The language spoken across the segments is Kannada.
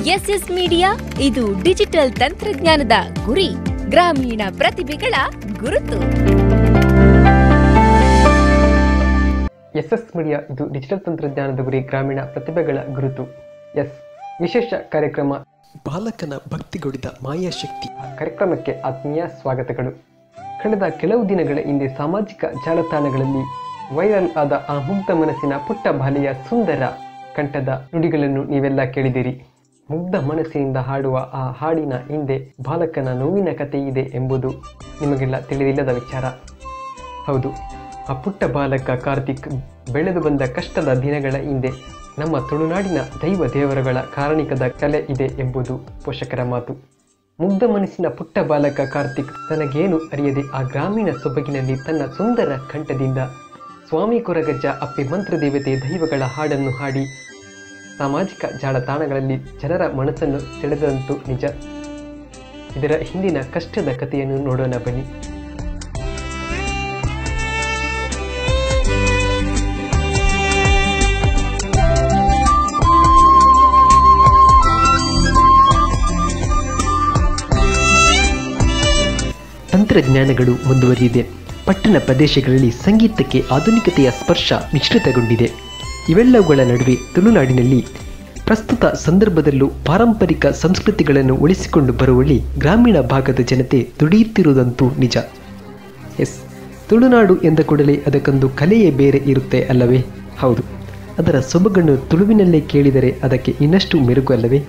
ಎಸ್ ಎಸ್ ಮೀಡಿಯಾ ಇದು ಡಿಜಿಟಲ್ ತಂತ್ರಜ್ಞಾನದ ಗುರಿ ಗ್ರಾಮೀಣ ಪ್ರತಿಭೆಗಳ ಗುರುತು ಎಸ್ ಎಸ್ ಮೀಡಿಯಾ ಇದು ಡಿಜಿಟಲ್ ತಂತ್ರಜ್ಞಾನದ ಗುರಿ ಗ್ರಾಮೀಣ ಪ್ರತಿಭೆಗಳ ಗುರುತು ಎಸ್ ವಿಶೇಷ ಕಾರ್ಯಕ್ರಮ ಬಾಲಕನ ಭಕ್ತಿಗೊಡಿದ ಮಾಯಾಶಕ್ತಿ ಕಾರ್ಯಕ್ರಮಕ್ಕೆ ಆತ್ಮೀಯ ಸ್ವಾಗತಗಳು ಕಳೆದ ಕೆಲವು ದಿನಗಳ ಹಿಂದೆ ಸಾಮಾಜಿಕ ಜಾಲತಾಣಗಳಲ್ಲಿ ವೈರಲ್ ಆದ ಆ ಮುಗ್ಧ ಮನಸ್ಸಿನ ಪುಟ್ಟ ಬಾಲೆಯ ಸುಂದರ ಕಂಠದ ನುಡಿಗಳನ್ನು ನೀವೆಲ್ಲ ಕೇಳಿದಿರಿ ಮುಗ್ಧ ಮನಸ್ಸಿನಿಂದ ಹಾಡುವ ಆ ಹಾಡಿನ ಹಿಂದೆ ಬಾಲಕನ ನೋವಿನ ಕಥೆ ಇದೆ ಎಂಬುದು ನಿಮಗೆಲ್ಲ ತಿಳಿದಿಲ್ಲದ ವಿಚಾರ ಹೌದು ಆ ಪುಟ್ಟ ಬಾಲಕ ಕಾರ್ತಿಕ್ ಬೆಳೆದು ಬಂದ ಕಷ್ಟದ ದಿನಗಳ ಹಿಂದೆ ನಮ್ಮ ತುಳುನಾಡಿನ ದೈವ ದೇವರುಗಳ ಕಾರಣಿಕದ ಕಲೆ ಇದೆ ಎಂಬುದು ಪೋಷಕರ ಮಾತು ಮುಗ್ಧ ಮನಸ್ಸಿನ ಪುಟ್ಟ ಬಾಲಕ ಕಾರ್ತಿಕ್ ತನಗೇನು ಅರಿಯದೆ ಆ ಗ್ರಾಮೀಣ ಸೊಬಗಿನಲ್ಲಿ ತನ್ನ ಸುಂದರ ಕಂಠದಿಂದ ಸ್ವಾಮಿ ಕೊರಗಜ್ಜ ಅಪ್ಪಿ ಮಂತ್ರದೇವತೆ ದೈವಗಳ ಹಾಡನ್ನು ಹಾಡಿ ಸಾಮಾಜಿಕ ಜಾಲತಾಣಗಳಲ್ಲಿ ಜನರ ಮನಸ್ಸನ್ನು ಸೆಳೆದಂತೂ ನಿಜ ಇದರ ಹಿಂದಿನ ಕಷ್ಟದ ಕಥೆಯನ್ನು ನೋಡೋಣ ಬನ್ನಿ ತಂತ್ರಜ್ಞಾನಗಳು ಮುಂದುವರಿದಿದೆ ಪಟ್ಟಣ ಪ್ರದೇಶಗಳಲ್ಲಿ ಸಂಗೀತಕ್ಕೆ ಆಧುನಿಕತೆಯ ಸ್ಪರ್ಶ ಮಿಶ್ರಿತಗೊಂಡಿದೆ ಇವೆಲ್ಲವುಗಳ ನಡುವೆ ತುಳುನಾಡಿನಲ್ಲಿ ಪ್ರಸ್ತುತ ಸಂದರ್ಭದಲ್ಲೂ ಪಾರಂಪರಿಕ ಸಂಸ್ಕೃತಿಗಳನ್ನು ಉಳಿಸಿಕೊಂಡು ಬರುವಲ್ಲಿ ಗ್ರಾಮೀಣ ಭಾಗದ ಜನತೆ ದುಡಿಯುತ್ತಿರುವುದಂತೂ ನಿಜ ಎಸ್ ತುಳುನಾಡು ಎಂದ ಕೂಡಲೇ ಅದಕ್ಕೊಂದು ಕಲೆಯೇ ಬೇರೆ ಇರುತ್ತೆ ಅಲ್ಲವೇ ಹೌದು ಅದರ ಸೊಬಗನ್ನು ತುಳುವಿನಲ್ಲೇ ಕೇಳಿದರೆ ಅದಕ್ಕೆ ಇನ್ನಷ್ಟು ಮೆರುಗು ಅಲ್ಲವೇ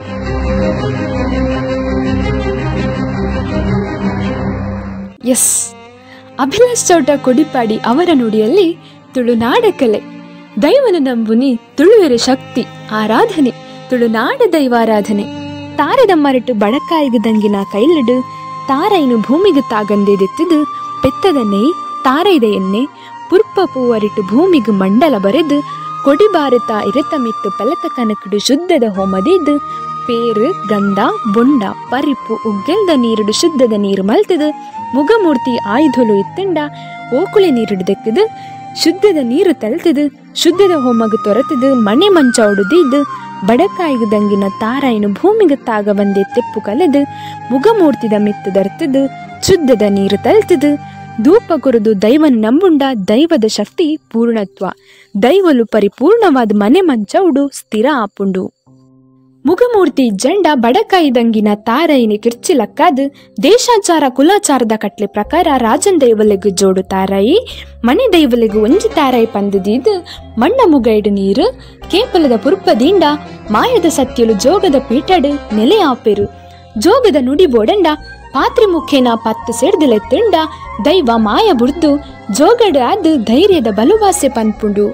ಎಸ್ ಅಭಿಲಾಷ್ ಚೌಟ ಕೊಡಿಪಾಡಿ ಅವರ ನುಡಿಯಲ್ಲಿ ತುಳುನಾಡ ಕಲೆ ದೈವನ ನಂಬುನಿ ತುಳುವೆರ ಶಕ್ತಿ ಆರಾಧನೆ ತುಳುನಾಡ ದೈವಾರಾಧನೆ ತಾರದ ಮರಟು ಬಡಕಾಯಿಗದಂಗಿನ ಕೈಲಿಡು ತಾರೈನು ಭೂಮಿಗೆ ತಾಗಂದೆದೆತ್ತಿದು ಪೆತ್ತದ ನೆಯ್ ತಾರೈದ ಎಣ್ಣೆ ಪುರ್ಪ ಪೂವರಿಟ್ಟು ಭೂಮಿಗೆ ಮಂಡಲ ಬರೆದು ಕೊಡಿಬಾರತ ಇರತಮಿತ್ತು ಪೆಲತ ಕನಕಡು ಶುದ್ಧದ ಹೋಮದಿದ್ದು ಪೇರು ಗಂಧ ಬೊಂಡ ಪರಿಪ್ಪು ಉಗ್ಗೆಲ್ದ ನೀರುಡು ಶುದ್ಧದ ನೀರು ಮಲ್ತದು ಮುಗಮೂರ್ತಿ ಆಯುಧಲು ಇತ್ತಂಡ ಓಕುಳೆ ನೀರುಡು ದೆಕ್ಕದು ಶುದ್ಧದ ನೀರು ತಲ್ತದು ಶುದ್ಧದ ಹೋಮಗ ತೊರೆತದು ಮನೆ ಮಂಚ ಒಡುದಿದ್ದು ಬಡಕಾಯಿಗದಂಗಿನ ತಾರಾಯಿನು ಭೂಮಿಗೆ ತಾಗ ಬಂದೆ ತೆಪ್ಪು ಕಲೆದು ಮುಗಮೂರ್ತಿದ ಮಿತ್ತು ದರ್ತದು ಶುದ್ಧದ ನೀರು ತಲ್ತದು ಧೂಪ ಕೊರದು ದೈವನ್ ನಂಬುಂಡ ದೈವದ ಶಕ್ತಿ ಪೂರ್ಣತ್ವ ದೈವಲು ಪರಿಪೂರ್ಣವಾದ ಮನೆ ಮಂಚ ಉಡು ಸ್ಥಿರ ಆಪುಂಡು ಮುಗಮೂರ್ತಿ ಜಂಡ ಬಡಕಾಯಿದಂಗಿನ ತಾರೈನಿ ಕಿರ್ಚಿಲಕ್ಕಾದ್ ದೇಶಾಚಾರ ಕುಲಾಚಾರದ ಕಟ್ಲೆ ಪ್ರಕಾರ ರಾಜನ್ ದೈವಲೆಗು ಜೋಡು ತಾರಾಯಿ ಮನೆ ದೈವಲೆಗು ಒಂಜಿ ತಾರಾಯಿ ಪಂದದಿದ್ದು ಮಣ್ಣ ಮುಗೈಡು ನೀರು ಕೇಪಲದ ಪುರ್ಪದಿಂದ ಮಾಯದ ಸತ್ಯಲು ಜೋಗದ ಪೀಠಡು ನೆಲೆ ಆಪೆರು ಜೋಗದ ನುಡಿ ಬೋಡಂಡ ಪಾತ್ರೆ ಮುಖೇನ ಪತ್ತು ಸೆಡ್ದಲೆತ್ತಂಡ ದೈವ ಮಾಯ ಬುಡ್ದು ಜೋಗಡ ಆದ್ ಧೈರ್ಯದ ಬಲುವಾಸೆ ಪನ್ಪುಂಡು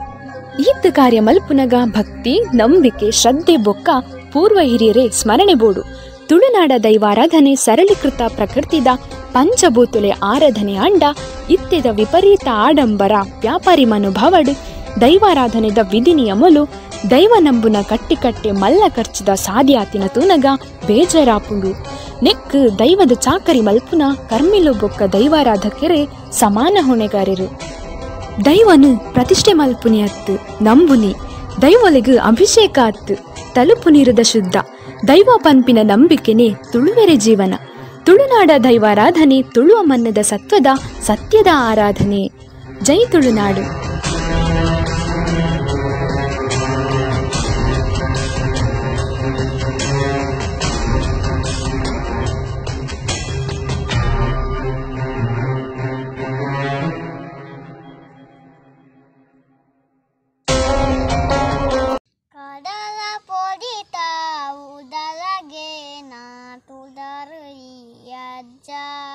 ಈತ್ ಕಾರ್ಯ ಮಲ್ಪುನಗ ಭಕ್ತಿ ನಂಬಿಕೆ ಶ್ರದ್ಧೆ ಬೊಕ್ಕ ಪೂರ್ವ ಹಿರಿಯರೇ ಸ್ಮರಣೆ ಬೋಡು ತುಳುನಾಡ ದೈವಾರಾಧನೆ ಸರಳೀಕೃತ ಪ್ರಕೃತಿದ ಪಂಚಭೂತುಲೆ ಆರಾಧನೆ ಅಂಡ ಇತ್ತೆದ ವಿಪರೀತ ಆಡಂಬರ ವ್ಯಾಪಾರಿ ಮನುಭವಡ್ ದೈವಾರಾಧನೆದ ವಿಧಿ ನಿಯಮಲು ದೈವ ನಂಬುನ ಕಟ್ಟಿ ಕಟ್ಟೆ ಮಲ್ಲ ಖರ್ಚಿದ ಸಾಧ್ಯಾತಿನ ತೂನಗ ಬೇಜಾರಾಪುಂಡು ನೆಕ್ ದೈವದ ಚಾಕರಿ ಮಲ್ಪುನ ಕರ್ಮಿಲು ಬೊಕ್ಕ ದೈವಾರಾಧಕರೇ ಸಮಾನ ಹೊಣೆಗಾರರು ದೈವನು ಪ್ರತಿಷ್ಠೆ ಮಲ್ಪುನಿ ಅತ್ತು ನಂಬುನಿ ದೈವಲಿಗು ಅಭಿಷೇಕ ಅತ್ತು ತಲುಪು ನೀರದ ಶುದ್ಧ ದೈವ ಪನ್ಪಿನ ನಂಬಿಕೆನೆ ತುಳುವೆರೆ ಜೀವನ ತುಳುನಾಡ ದೈವಾರಾಧನೆ ತುಳುವ ಮನ್ನದ ಸತ್ವದ ಸತ್ಯದ ಆರಾಧನೆ ಜೈ ತುಳುನಾಡು ಕಡಲ ಪೊಡಿತ ಉದಲಗೆ ನಾ ತುದರಯ್ಯಜ್ಜ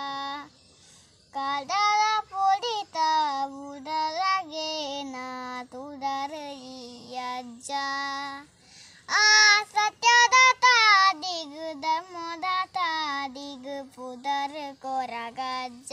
ಕಡಲ ಪೊಡಿತ ಉದಲಗೆ ನಾ ತುದರಯ್ಯಜ್ಜ ಆ ಸತ್ಯದ ತಾದಿಗು ಧರ್ಮದ ತಾದಿಗು ಪುದರ್ ಕೊರಗಜ್ಜ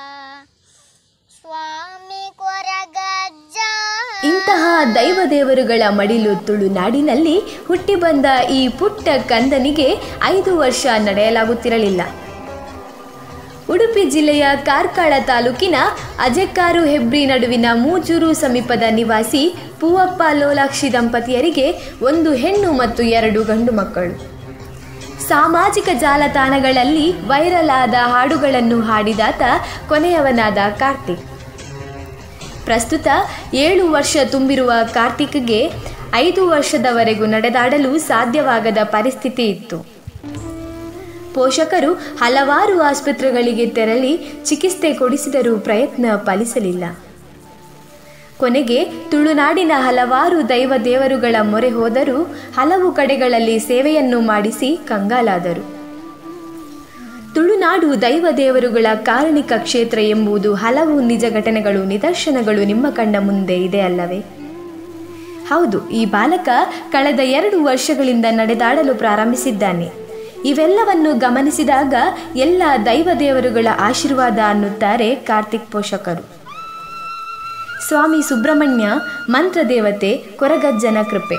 ಸ್ವಾಮಿ ಕೊರಗಜ್ಜ ಇಂತಹ ದೈವ ದೇವರುಗಳ ಮಡಿಲು ತುಳುನಾಡಿನಲ್ಲಿ ಹುಟ್ಟಿ ಬಂದ ಈ ಪುಟ್ಟ ಕಂದನಿಗೆ ಐದು ವರ್ಷ ನಡೆಯಲಾಗುತ್ತಿರಲಿಲ್ಲ ಉಡುಪಿ ಜಿಲ್ಲೆಯ ಕಾರ್ಕಳ ತಾಲೂಕಿನ ಅಜೆಕ್ಕಾರು ಹೆಬ್ರಿ ನಡುವಿನ ಮೂಜೂರು ಸಮೀಪದ ನಿವಾಸಿ ಪೂವಪ್ಪ ಲೋಲಾಕ್ಷಿ ದಂಪತಿಯರಿಗೆ ಒಂದು ಹೆಣ್ಣು ಮತ್ತು ಎರಡು ಗಂಡು ಮಕ್ಕಳು ಸಾಮಾಜಿಕ ಜಾಲತಾಣಗಳಲ್ಲಿ ವೈರಲ್ ಆದ ಹಾಡುಗಳನ್ನು ಹಾಡಿದಾತ ಕೊನೆಯವನಾದ ಕಾರ್ತಿಕ್ ಪ್ರಸ್ತುತ ಏಳು ವರ್ಷ ತುಂಬಿರುವ ಕಾರ್ತಿಕ್ಗೆ ಐದು ವರ್ಷದವರೆಗೂ ನಡೆದಾಡಲು ಸಾಧ್ಯವಾಗದ ಪರಿಸ್ಥಿತಿ ಇತ್ತು ಪೋಷಕರು ಹಲವಾರು ಆಸ್ಪತ್ರೆಗಳಿಗೆ ತೆರಳಿ ಚಿಕಿತ್ಸೆ ಕೊಡಿಸಿದರೂ ಪ್ರಯತ್ನ ಫಲಿಸಲಿಲ್ಲ ಕೊನೆಗೆ ತುಳುನಾಡಿನ ಹಲವಾರು ದೈವ ದೇವರುಗಳ ಮೊರೆ ಹೋದರೂ ಹಲವು ಕಡೆಗಳಲ್ಲಿ ಸೇವೆಯನ್ನು ಮಾಡಿಸಿ ಕಂಗಾಲಾದರು ತುಳುನಾಡು ದೈವ ದೇವರುಗಳ ಕಾರಣಿಕ ಕ್ಷೇತ್ರ ಎಂಬುದು ಹಲವು ನಿಜ ಘಟನೆಗಳು ನಿದರ್ಶನಗಳು ನಿಮ್ಮ ಕಣ್ಣ ಮುಂದೆ ಇದೆ ಅಲ್ಲವೇ ಹೌದು ಈ ಬಾಲಕ ಕಳೆದ ಎರಡು ವರ್ಷಗಳಿಂದ ನಡೆದಾಡಲು ಪ್ರಾರಂಭಿಸಿದ್ದಾನೆ ಇವೆಲ್ಲವನ್ನು ಗಮನಿಸಿದಾಗ ಎಲ್ಲ ದೈವ ದೇವರುಗಳ ಆಶೀರ್ವಾದ ಅನ್ನುತ್ತಾರೆ ಕಾರ್ತಿಕ್ ಪೋಷಕರು ಸ್ವಾಮಿ ಸುಬ್ರಹ್ಮಣ್ಯ ಮಂತ್ರದೇವತೆ ಕೊರಗಜ್ಜನ ಕೃಪೆ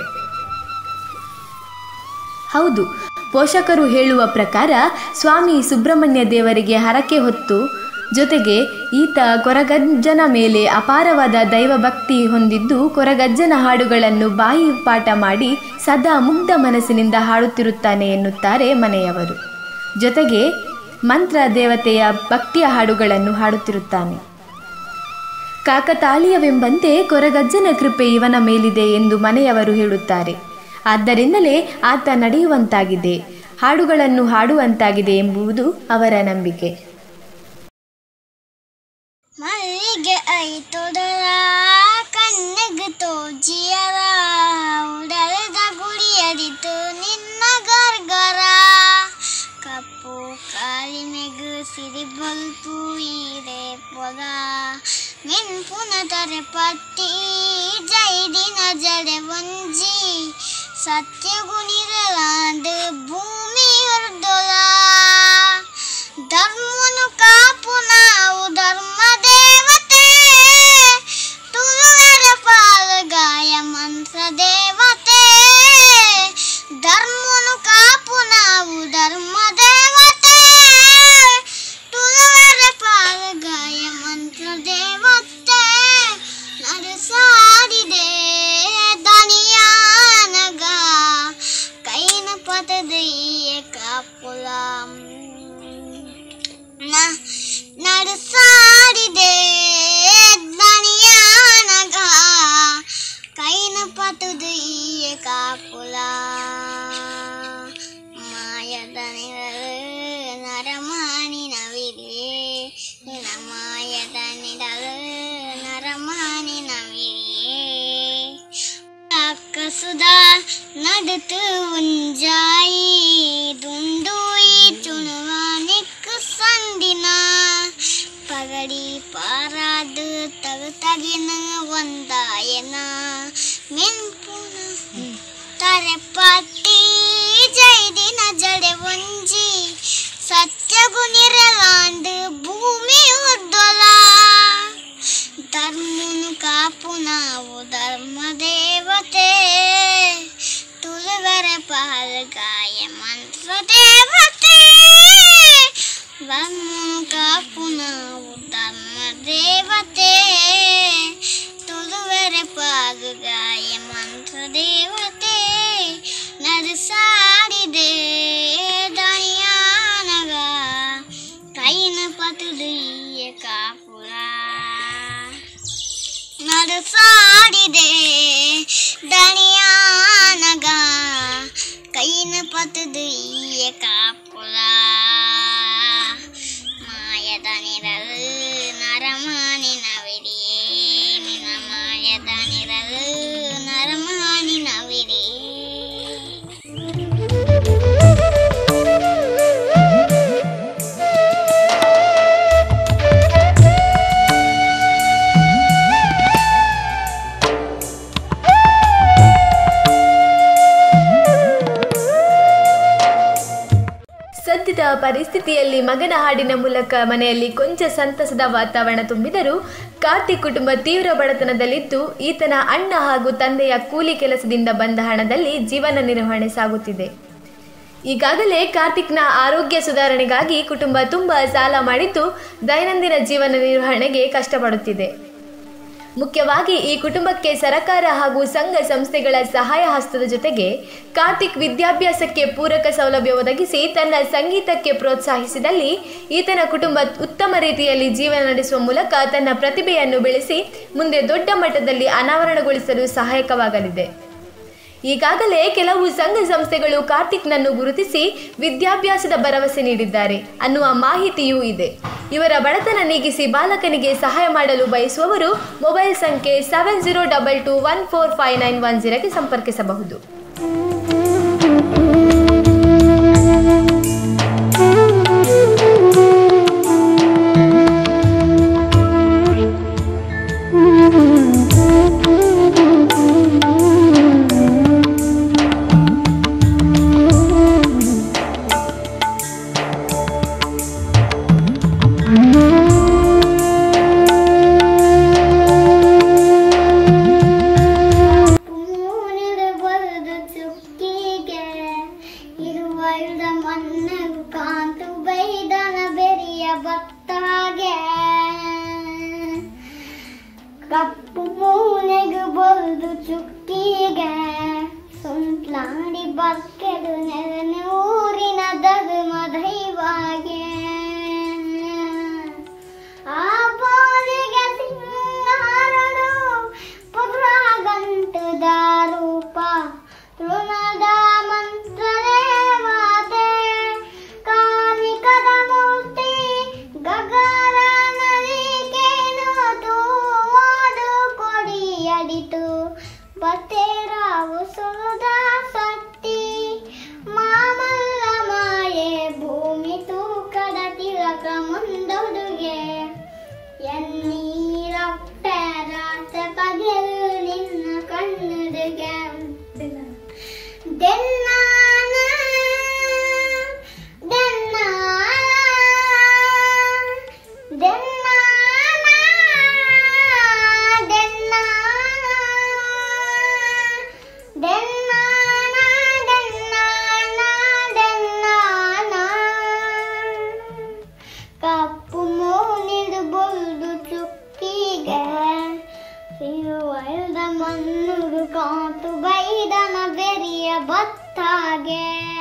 ಹೌದು ಪೋಷಕರು ಹೇಳುವ ಪ್ರಕಾರ ಸ್ವಾಮಿ ಸುಬ್ರಹ್ಮಣ್ಯ ದೇವರಿಗೆ ಹರಕೆ ಹೊತ್ತು ಜೊತೆಗೆ ಈತ ಕೊರಗಜ್ಜನ ಮೇಲೆ ಅಪಾರವಾದ ದೈವ ಭಕ್ತಿ ಹೊಂದಿದ್ದು ಕೊರಗಜ್ಜನ ಹಾಡುಗಳನ್ನು ಬಾಯಿ ಪಾಠ ಮಾಡಿ ಸದಾ ಮುಗ್ಧ ಮನಸ್ಸಿನಿಂದ ಹಾಡುತ್ತಿರುತ್ತಾನೆ ಎನ್ನುತ್ತಾರೆ ಮನೆಯವರು ಜೊತೆಗೆ ಮಂತ್ರ ದೇವತೆಯ ಭಕ್ತಿಯ ಹಾಡುಗಳನ್ನು ಹಾಡುತ್ತಿರುತ್ತಾನೆ ಕಾಕತಾಳೀಯವೆಂಬಂತೆ ಕೊರಗಜ್ಜನ ಕೃಪೆ ಇವನ ಮೇಲಿದೆ ಎಂದು ಮನೆಯವರು ಹೇಳುತ್ತಾರೆ ಆದ್ದರಿಂದಲೇ ಆತ ನಡೆಯುವಂತಾಗಿದೆ ಹಾಡುಗಳನ್ನು ಹಾಡುವಂತಾಗಿದೆ ಎಂಬುದು ಅವರ ನಂಬಿಕೆ ಮಲ್ಲಿಗೆ ಐತೊಡರ ಕಣ್ಣಿಗೆ ತೋಜಿಯರ ಉಡಲದ ಗುಡಿಯದಿತು ನಿನ್ನ ಗರ್ಗರ ಕಪ್ಪು ಕಾಲಿಮೆಗು ಸಿರಿ ಬಲ್ಪು ಇದೆ ಪೊದ ಮಿನ್ಪುನ ತರೆ ಪಟ್ಟಿ ಜೈದಿನ ಜಡೆ ಒಂಜಿ ಸತ್ಯ ಗುಣಿರಲಾಂಡ್ ಭೂಮಿ ಉರ್ದೊಲ ಧರ್ಮನು ಕಾಪು ನಾವು ಧರ್ಮ ದೇವತೆ ತುಳುವೆರ ಪಾಲಗಾಯ ಮಂತ್ರ ದೇವತೆ ಧರ್ಮನು ಕಾಪು ನಾವು ಧರ್ಮ ದೇವತೆ ತುಳುವೆರ ಪಾಲಗಾಯ ಮಂತ್ರ ದೇವತೆ ನಡೆಸಾಡಿದೆ ದನಿಯಾನಗ ಕೈನ ಪದದಯ್ಯ ಕಾಪುಲಂ ನ ನಡೆಸಾಡಿದೆ ದನಿಯಾನಗ ಕೈನ ಪತುದಯ್ಯ ಕಾಪುಲ ಮಾಯದನಿರಲು ನರಮಾಣಿನವಿದೆ ನಿನ ಮಾಯದನಿರಲು ನರಮಾಣಿನವಿದೆ ಅಕ್ಕಸುದಾ ನಡುತ್ತು ಉಂಜಾಯಿ ದುಂಡೂಯಿ ತುಣುವ ನಿಕ್ಕು ಸಂದಿನ ಪಗಡಿ ಪಾರಾದು ತಗು ತಗಿನ ಒಂದಾಯನ ಮೆಂಪುನ ತರೆ ಪಟ್ಟಿ ಜೈದಿನ ಜಡೆ ಒಂಜಿ ಸತ್ಯಗುಣಿರಲಾಂಡ್ ಭೂಮಿ ಉದ್ದೊಲ ಧರ್ಮನು ಕಾಪು ನಾವು ಧರ್ಮ ದೇವತೆ ತುಳುವರ ಪಾಲ್ಗಾಯ ಮಂತ್ರ ದೇವತೆ ಧರ್ಮನು ಕಾಪು ನಾವು ಧರ್ಮ ದೇವತೆ ತುಳುವರ ಪಾಲ್ಗಾಯ ಮಂತ್ರ ದೇವತೆ ನಡೆಸಾಡಿದೆ ದಯಾನಗ ಕೈನ ಪತುಲಿಯ ಕಾಪುರ ನಡೆಸಾಡಿದೆ ದಣಿಯಾನಗ ಕೈನ ಪತುಲಿಯ ಕಾಪುರ ಮಾಯದನಿರಲು ನರಮಾನಿನವಿರಿಯೇ ನಿನ ಮಾಯದನಿರಲು ನರಮಾನಿನವಿರಿಯೇ ಸದ್ಯದ ಪರಿಸ್ಥಿತಿಯಲ್ಲಿ ಮಗನ ಹಾಡಿನ ಮೂಲಕ ಮನೆಯಲ್ಲಿ ಕೊಂಚ ಸಂತಸದ ವಾತಾವರಣ ತುಂಬಿದರೂ ಕಾರ್ತಿಕ್ ಕುಟುಂಬ ತೀವ್ರ ಬಡತನದಲ್ಲಿದ್ದು ಈತನ ಅಣ್ಣ ಹಾಗೂ ತಂದೆಯ ಕೂಲಿ ಕೆಲಸದಿಂದ ಬಂದ ಹಣದಲ್ಲಿ ಜೀವನ ನಿರ್ವಹಣೆ ಸಾಗುತ್ತಿದೆ ಈಗಾಗಲೇ ಕಾರ್ತಿಕ್ನ ಆರೋಗ್ಯ ಸುಧಾರಣೆಗಾಗಿ ಕುಟುಂಬ ತುಂಬ ಸಾಲ ಮಾಡಿದ್ದು ದೈನಂದಿನ ಜೀವನ ನಿರ್ವಹಣೆಗೆ ಕಷ್ಟಪಡುತ್ತಿದೆ ಮುಖ್ಯವಾಗಿ ಈ ಕುಟುಂಬಕ್ಕೆ ಸರಕಾರ ಹಾಗೂ ಸಂಘ ಸಂಸ್ಥೆಗಳ ಸಹಾಯ ಹಸ್ತದ ಜೊತೆಗೆ ಕಾರ್ತಿಕ್ ವಿದ್ಯಾಭ್ಯಾಸಕ್ಕೆ ಪೂರಕ ಸೌಲಭ್ಯ ಒದಗಿಸಿ ತನ್ನ ಸಂಗೀತಕ್ಕೆ ಪ್ರೋತ್ಸಾಹಿಸಿದಲ್ಲಿ ಈತನ ಕುಟುಂಬ ಉತ್ತಮ ರೀತಿಯಲ್ಲಿ ಜೀವನ ನಡೆಸುವ ಮೂಲಕ ತನ್ನ ಪ್ರತಿಭೆಯನ್ನು ಬೆಳೆಸಿ ಮುಂದೆ ದೊಡ್ಡ ಮಟ್ಟದಲ್ಲಿ ಅನಾವರಣಗೊಳಿಸಲು ಸಹಾಯಕವಾಗಲಿದೆ ಈಗಾಗಲೇ ಕೆಲವು ಸಂಘ ಸಂಸ್ಥೆಗಳು ಕಾರ್ತಿಕ್ನನ್ನು ಗುರುತಿಸಿ ವಿದ್ಯಾಭ್ಯಾಸದ ಭರವಸೆ ನೀಡಿದ್ದಾರೆ ಅನ್ನುವ ಮಾಹಿತಿಯೂ ಇದೆ ಇವರ ಬಡತನ ನೀಗಿಸಿ ಬಾಲಕನಿಗೆ ಸಹಾಯ ಮಾಡಲು ಬಯಸುವವರು ಮೊಬೈಲ್ ಸಂಖ್ಯೆ seven zero double two one four five nine one ಜೀರೋಗೆ ಸಂಪರ್ಕಿಸಬಹುದು ಮೂನಿರು ಬರುದು ಚುಕ್ಕಿಗೆ ಇರುವ ಇಲ್ದ ಮಣ್ಣು ಕಾಂತು ಬೈದನ ಬೆರಿಯ ಭಕ್ತಾಗೆ ಕಪ್ಪು ಮೂನೆಗು ಬರುದು ಚುಕ್ಕಿಗೆ ಸುಂಟ್ಲಾಡಿ ಬಕ್ಕೆದು ನೆರನೆ ಊರಿನ ಧರ್ಮ ದೈವಾಗೆ ಆ ಬೋಲಿಗೆ ಸಿಂಗಾರಡು ಪುರಾಗಂಟು ದಾರೂಪ ತೃಣದ ಮಂತ್ರದೇ ಮಾತೆ ಕಾನಿಕದ ಮೂರ್ತಿ ಗಗನ ನದಿಗೇನು ತೂವಾಡು ಕೊಡಿಯಡಿತು ಬತ್ತೇರಾವು ಸುರದ ಸತ್ತಿ ಮಾಮಲ್ಲ ಮಾಯೆ ಭೂಮಿ ತೂಕದ ತಿಲಕ ಮುಂದೊಡುಗೆ ಎನ್ನೀರೊಟ್ಟೆ ರಾತ ಪಗೆಲು ನಿನ್ನ ಕಣ್ಣುಡುಗೆ ದೆನ್ನಾನ ದೆನ್ನಾನ ದೆನ್ನಾನ ದೆನ್ನಾನ ದೆನ್ನಾನ ದೆನ್ನಾನ ದೆನ್ನಾನ ಕಪ್ಪು ಮೂನಿದು ಬುಲ್ದು ಚುಕ್ಕಿಗೆ ಇರುವಲ್ದ ಮಣ್ಣುರು ಕಾಂತು ಬೈದನ ಬೆರಿಯ ಭತ್ತಾಗೆ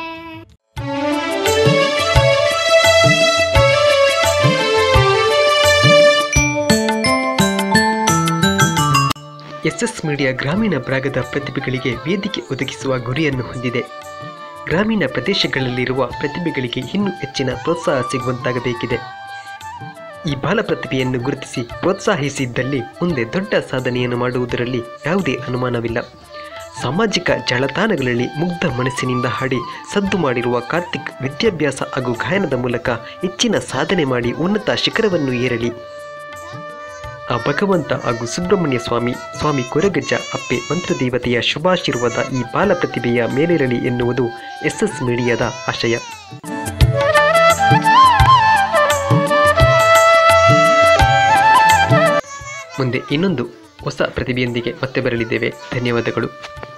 ಎಸ್ಎಸ್ ಮೀಡಿಯಾ ಗ್ರಾಮೀಣ ಭಾಗದ ಪ್ರತಿಭೆಗಳಿಗೆ ವೇದಿಕೆ ಒದಗಿಸುವ ಗುರಿಯನ್ನು ಹೊಂದಿದೆ ಗ್ರಾಮೀಣ ಪ್ರದೇಶಗಳಲ್ಲಿರುವ ಪ್ರತಿಭೆಗಳಿಗೆ ಇನ್ನೂ ಹೆಚ್ಚಿನ ಪ್ರೋತ್ಸಾಹ ಸಿಗುವಂತಾಗಬೇಕಿದೆ ಈ ಬಾಲ ಪ್ರತಿಭೆಯನ್ನು ಗುರುತಿಸಿ ಪ್ರೋತ್ಸಾಹಿಸಿದ್ದಲ್ಲಿ ಮುಂದೆ ದೊಡ್ಡ ಸಾಧನೆಯನ್ನು ಮಾಡುವುದರಲ್ಲಿ ಯಾವುದೇ ಅನುಮಾನವಿಲ್ಲ ಸಾಮಾಜಿಕ ಜಾಲತಾಣಗಳಲ್ಲಿ ಮುಗ್ಧ ಮನಸ್ಸಿನಿಂದ ಹಾಡಿ ಸದ್ದು ಮಾಡಿರುವ ಕಾರ್ತಿಕ್ ವಿದ್ಯಾಭ್ಯಾಸ ಹಾಗೂ ಗಾಯನದ ಮೂಲಕ ಹೆಚ್ಚಿನ ಸಾಧನೆ ಮಾಡಿ ಉನ್ನತ ಶಿಖರವನ್ನು ಏರಲಿ ಆ ಭಗವಂತ ಹಾಗೂ ಸುಬ್ರಹ್ಮಣ್ಯ ಸ್ವಾಮಿ ಸ್ವಾಮಿ ಕೊರಗಜ್ಜ ಅಪ್ಪೆ ಮಂತ್ರದೇವತೆಯ ಶುಭಾಶೀರ್ವಾದ ಈ ಬಾಲ ಪ್ರತಿಭೆಯ ಮೇಲಿರಲಿ ಎನ್ನುವುದು ಎಸ್ ಎಸ್ ಮೀಡಿಯಾದ ಆಶಯ ಮುಂದೆ ಇನ್ನೊಂದು ಹೊಸ ಪ್ರತಿಭೆಯೊಂದಿಗೆ ಮತ್ತೆ ಬರಲಿದ್ದೇವೆ ಧನ್ಯವಾದಗಳು